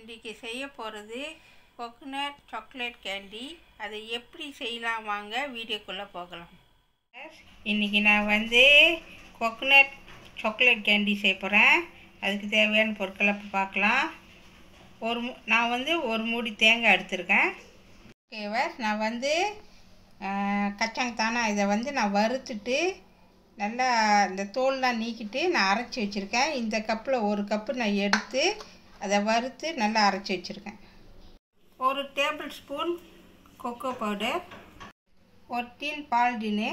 இன்றைக்கி செய்ய போகிறது கோகனட் சாக்லேட் கேண்டி அதை எப்படி செய்யலாம் வாங்க வீடியோக்குள்ளே போகலாம் இன்றைக்கி நான் வந்து கோகனட் சாக்லேட் கேண்டி செய்ய போகிறேன் அதுக்கு தேவையான பொருட்களை இப்போ பார்க்கலாம் ஒரு மூ- நான் வந்து ஒரு மூடி தேங்காய் எடுத்திருக்கேன் ஓகேவா நான் வந்து கச்சாங்கத்தானா இதை வந்து நான் வறுத்துட்டு நல்லா இந்த தோல்லாம் நீக்கிட்டு நான் அரைச்சி வச்சுருக்கேன் இந்த கப்பில் ஒரு கப்பு நான் எடுத்து அதை வறுத்து நல்லா அரைச்சி வச்சுருக்கேன் ஒரு டேபிள் ஸ்பூன் கொக்கோ பவுடர் ஒரு டீன் பால்டினு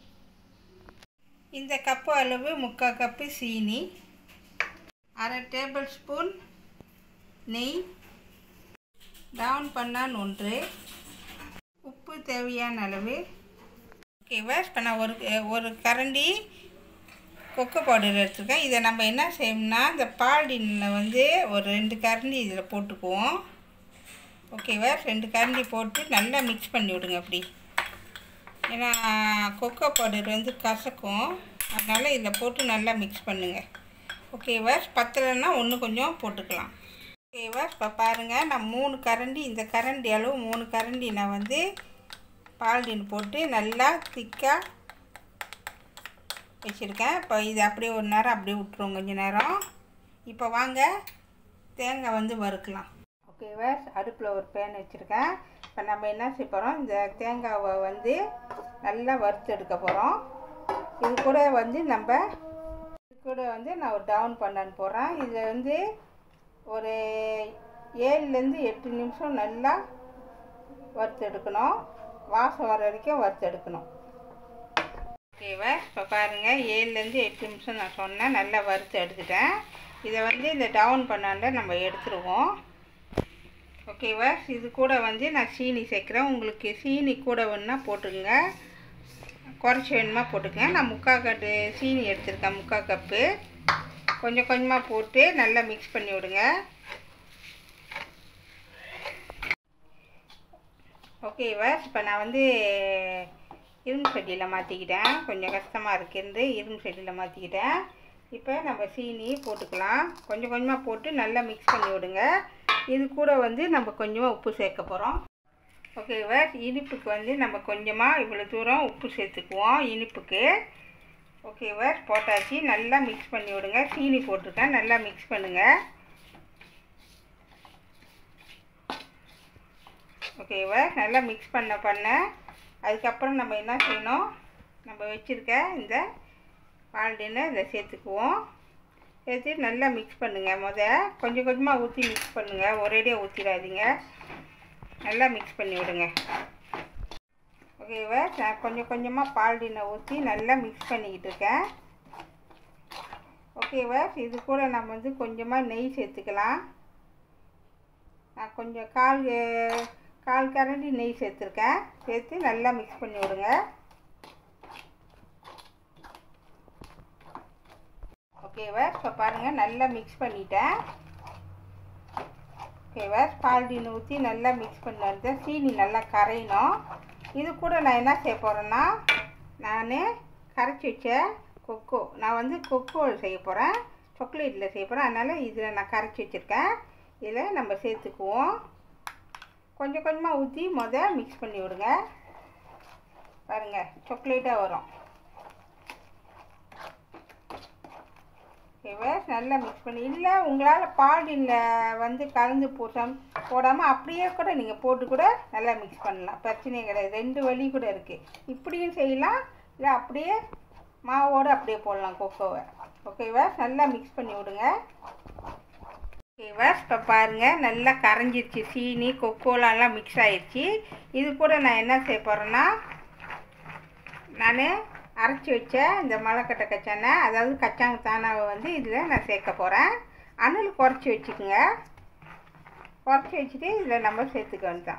இந்த கப்பு அளவு முக்கால் கப்பு சீனி அரை டேபிள் ஸ்பூன் நெய் டவுன் பண்ணான் ஒன்று உப்பு தேவையான அளவு ஓகேவா இப்போ நான் ஒரு ஒரு கரண்டி கொக்கோ பவுடர் எடுத்துருக்கேன் இதை நம்ம என்ன செய்யணும்னா இந்த பால்டினில் வந்து ஒரு ரெண்டு கரண்டி இதில் போட்டுக்குவோம் ஓகேவா ரெண்டு கரண்டி போட்டு நல்லா மிக்ஸ் பண்ணி விடுங்க அப்படி ஏன்னா கொக்கோ பவுடர் வந்து கசக்கும் அதனால் இதில் போட்டு நல்லா மிக்ஸ் பண்ணுங்கள் ஓகேவா பத்தலைன்னா ஒன்று கொஞ்சம் போட்டுக்கலாம் ஓகேவா இப்போ பாருங்கள் நான் மூணு கரண்டி இந்த கரண்டி அளவு மூணு கரண்டி நான் வந்து பால்டின் போட்டு நல்லா திக்காக வச்சுருக்கேன் இப்போ இது அப்படியே ஒரு நேரம் அப்படியே விட்டுருவோம் கொஞ்ச நேரம் இப்போ வாங்க தேங்காய் வந்து வறுக்கலாம் ஓகேவா அடுப்பில் ஒரு பேன் வச்சுருக்கேன் இப்போ நம்ம என்ன செய்ய போகிறோம் இந்த தேங்காவை வந்து நல்லா வறுத்து எடுக்க போகிறோம் இது கூட வந்து நம்ம இது கூட வந்து நான் ஒரு டவுன் பண்ணன்னு போகிறேன் இதில் வந்து ஒரு ஏழுலேருந்து எட்டு நிமிஷம் நல்லா வறுத்து எடுக்கணும் வாசம் வர வரைக்கும் வறுத்து எடுக்கணும் ஓகேவா இப்போ பாருங்கள் ஏழுலேருந்து எட்டு நிமிஷம் நான் சொன்னேன் நல்லா வறுத்து எடுத்துட்டேன் இதை வந்து இந்த டவுன் பண்ணாண்ட நம்ம எடுத்துருவோம் ஓகேவா இது கூட வந்து நான் சீனி சேர்க்குறேன் உங்களுக்கு சீனி கூட வேணுன்னா போட்டுங்க குறைச்சி வேணுமா போட்டுக்கங்க நான் முக்கால் கட்டு சீனி எடுத்திருக்கேன் முக்கால் கப்பு கொஞ்சம் கொஞ்சமாக போட்டு நல்லா மிக்ஸ் பண்ணி விடுங்க ஓகேவா இப்போ நான் வந்து இரும்பு சட்டியில் மாற்றிக்கிட்டேன் கொஞ்சம் கஷ்டமாக இருக்குன்னு இரும்பு சட்டியில் மாற்றிக்கிட்டேன் இப்போ நம்ம சீனி போட்டுக்கலாம் கொஞ்சம் கொஞ்சமாக போட்டு நல்லா மிக்ஸ் பண்ணி விடுங்க இது கூட வந்து நம்ம கொஞ்சமாக உப்பு சேர்க்க போகிறோம் ஓகேவா இனிப்புக்கு வந்து நம்ம கொஞ்சமாக இவ்வளோ தூரம் உப்பு சேர்த்துக்குவோம் இனிப்புக்கு ஓகேவா போட்டாச்சு நல்லா மிக்ஸ் பண்ணி விடுங்க சீனி போட்டிருக்கேன் நல்லா மிக்ஸ் பண்ணுங்கள் ஓகேவா நல்லா மிக்ஸ் பண்ண பண்ண அதுக்கப்புறம் நம்ம என்ன செய்யணும் நம்ம வச்சுருக்க இந்த பால்டினை இதை சேர்த்துக்குவோம் சேர்த்து நல்லா மிக்ஸ் பண்ணுங்கள் முத கொஞ்சம் கொஞ்சமாக ஊற்றி மிக்ஸ் பண்ணுங்கள் ஒரேடியாக ஊற்றிடாதீங்க நல்லா மிக்ஸ் பண்ணி விடுங்க ஓகேவா நான் கொஞ்சம் கொஞ்சமாக பால்டினை ஊற்றி நல்லா மிக்ஸ் பண்ணிக்கிட்டு இருக்கேன் ஓகேவா இது கூட நம்ம வந்து கொஞ்சமாக நெய் சேர்த்துக்கலாம் நான் கொஞ்சம் கால் கால் கரண்டி நெய் சேர்த்துருக்கேன் சேர்த்து நல்லா மிக்ஸ் பண்ணி விடுங்க ஓகேவா இப்போ பாருங்கள் நல்லா மிக்ஸ் பண்ணிட்டேன் ஓகேவா பால்டின் ஊற்றி நல்லா மிக்ஸ் பண்ணிட்டு சீனி நல்லா கரையணும் இது கூட நான் என்ன செய்ய போகிறேன்னா நான் கரைச்சி வச்ச கொக்கோ நான் வந்து கொக்கோ செய்ய போகிறேன் சாக்லேட்டில் செய்ய போகிறேன் அதனால் இதில் நான் கரைச்சி வச்சுருக்கேன் இதில் நம்ம சேர்த்துக்குவோம் கொஞ்சம் கொஞ்சமாக ஊற்றி முத மிக்ஸ் பண்ணி விடுங்க பாருங்கள் சாக்லேட்டாக வரும் ஓகேவா நல்லா மிக்ஸ் பண்ணி இல்லை உங்களால் பாலில் வந்து கலந்து போட்டாம் போடாமல் அப்படியே கூட நீங்கள் போட்டு கூட நல்லா மிக்ஸ் பண்ணலாம் பிரச்சனையே கிடையாது ரெண்டு வழி கூட இருக்குது இப்படியும் செய்யலாம் இல்லை அப்படியே மாவோடு அப்படியே போடலாம் கொக்கோவை ஓகேவா நல்லா மிக்ஸ் பண்ணி விடுங்க ஓகேவா இப்போ பாருங்கள் நல்லா கரைஞ்சிருச்சு சீனி கொக்கோலாம் மிக்ஸ் ஆயிடுச்சு இது கூட நான் என்ன செய்ய போகிறேன்னா நான் அரைச்சி வச்ச இந்த மலைக்கட்டை கச்சானை அதாவது கச்சாங்க தானாவை வந்து இதில் நான் சேர்க்க போகிறேன் அனல் குறைச்சி வச்சுக்கோங்க குறைச்சி வச்சுட்டு இதில் நம்ம சேர்த்துக்க வேண்டியதான்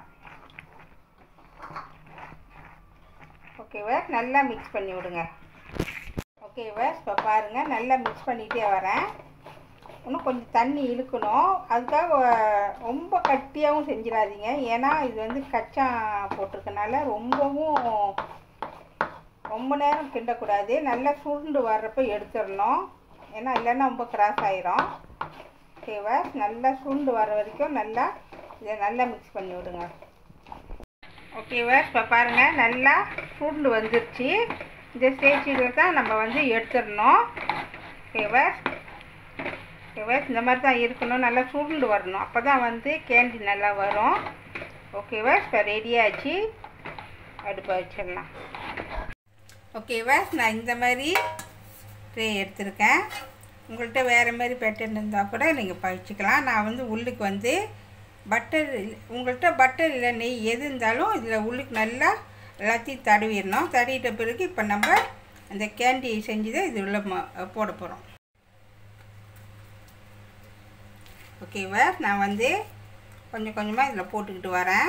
ஓகேவா நல்லா மிக்ஸ் பண்ணி விடுங்க ஓகேவா இப்போ பாருங்கள் நல்லா மிக்ஸ் பண்ணிகிட்டே வரேன் இன்னும் கொஞ்சம் தண்ணி இழுக்கணும் அதுக்காக ரொம்ப கட்டியாகவும் செஞ்சிடாதீங்க ஏன்னா இது வந்து கச்சா போட்டிருக்கனால ரொம்பவும் ரொம்ப நேரம் கிண்டக்கூடாது நல்லா சுருண்டு வர்றப்ப எடுத்துடணும் ஏன்னா இல்லைன்னா ரொம்ப கிராஸ் ஆயிரும் ஓகேவா நல்லா சுண்டு வர வரைக்கும் நல்லா இதை நல்லா மிக்ஸ் பண்ணி விடுங்க ஓகேவா இப்போ பாருங்கள் நல்லா சுண்டு வந்துருச்சு இந்த ஸ்டேஜில் தான் நம்ம வந்து எடுத்துடணும் ஓகேவா ஓகேவா இந்த மாதிரி தான் இருக்கணும் நல்லா சுருண்டு வரணும் அப்போ தான் வந்து கேண்டி நல்லா வரும் ஓகேவா இப்போ ரெடியாச்சு அடுப்பை வச்சிடலாம் ஓகேவா நான் இந்த மாதிரி ட்ரே எடுத்திருக்கேன் உங்கள்கிட்ட வேறு மாதிரி பேட்டர்ன் இருந்தால் கூட நீங்கள் பழிச்சிக்கலாம் நான் வந்து உள்ளுக்கு வந்து பட்டர் உங்கள்கிட்ட பட்டர் இல்லை நெய் எது இருந்தாலும் இதில் உள்ளுக்கு நல்லா எல்லாத்தையும் தடவிடணும் தடவிட்ட பிறகு இப்போ நம்ம அந்த கேண்டி செஞ்சதை இது உள்ள ம- போட போகிறோம் ஓகேவா நான் வந்து கொஞ்சம் கொஞ்சமாக இதில் போட்டுக்கிட்டு வரேன்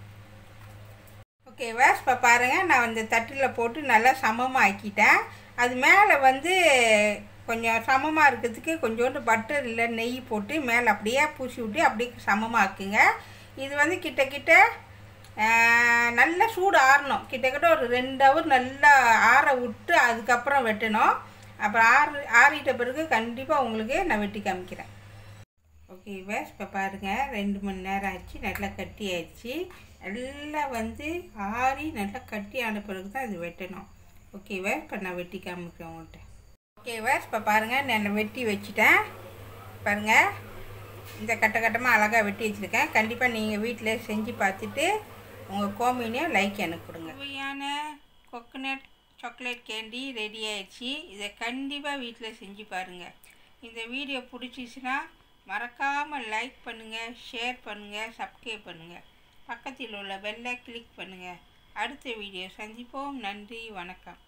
ஓகேவா இப்போ பாருங்கள் நான் வந்து தட்டில் போட்டு நல்லா சமமாக ஆக்கிட்டேன் அது மேலே வந்து கொஞ்சம் சமமாக இருக்கிறதுக்கு கொஞ்சோண்டு பட்டர் இல்லை நெய் போட்டு மேலே அப்படியே பூசி விட்டு அப்படியே சமமாக ஆக்குங்க இது வந்து கிட்ட கிட்ட ஆஹ், நல்லா சூடு ஆறணும் கிட்டத்தட்ட ஒரு ரெண்டு ஹவர் நல்லா ஆற விட்டு அதுக்கப்புறம் வெட்டணும் அப்புறம் ஆறு ஆறிட்ட பிறகு கண்டிப்பாக உங்களுக்கு நான் வெட்டி காமிக்கிறேன் ஓகே வேஸ் இப்போ பாருங்கள் ரெண்டு மணி நேரம் ஆச்சு நல்லா கட்டி ஆயிடுச்சு நல்லா வந்து ஆறி நல்லா கட்டி ஆன பிறகு தான் இது வெட்டணும் ஓகேவா இப்போ நான் வெட்டி காமிக்கிறேன் உங்கள்கிட்ட ஓகேவா இப்போ பாருங்கள் நான் வெட்டி வச்சுட்டேன் பாருங்கள் இந்த கட்ட கட்டமாக அழகாக வெட்டி வச்சுருக்கேன் கண்டிப்பாக நீங்கள் வீட்டில் செஞ்சு பார்த்துட்டு உங்கள் கோமினையும் லைக் எனக்கு கொடுங்க சுவையான கொக்கனட் சாக்லேட் கேண்டி ரெடி ஆயிடுச்சு இதை கண்டிப்பாக வீட்டில் செஞ்சு பாருங்கள் இந்த வீடியோ பிடிச்சிச்சுன்னா மறக்காமல் லைக் பண்ணுங்கள் ஷேர் பண்ணுங்கள் சப்ஸ்கிரைப் பண்ணுங்கள் பக்கத்தில் உள்ள பெல்லை கிளிக் பண்ணுங்கள் அடுத்த வீடியோ சந்திப்போம் நன்றி வணக்கம்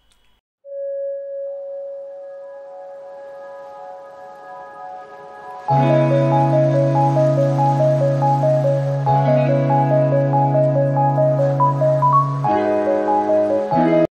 Thank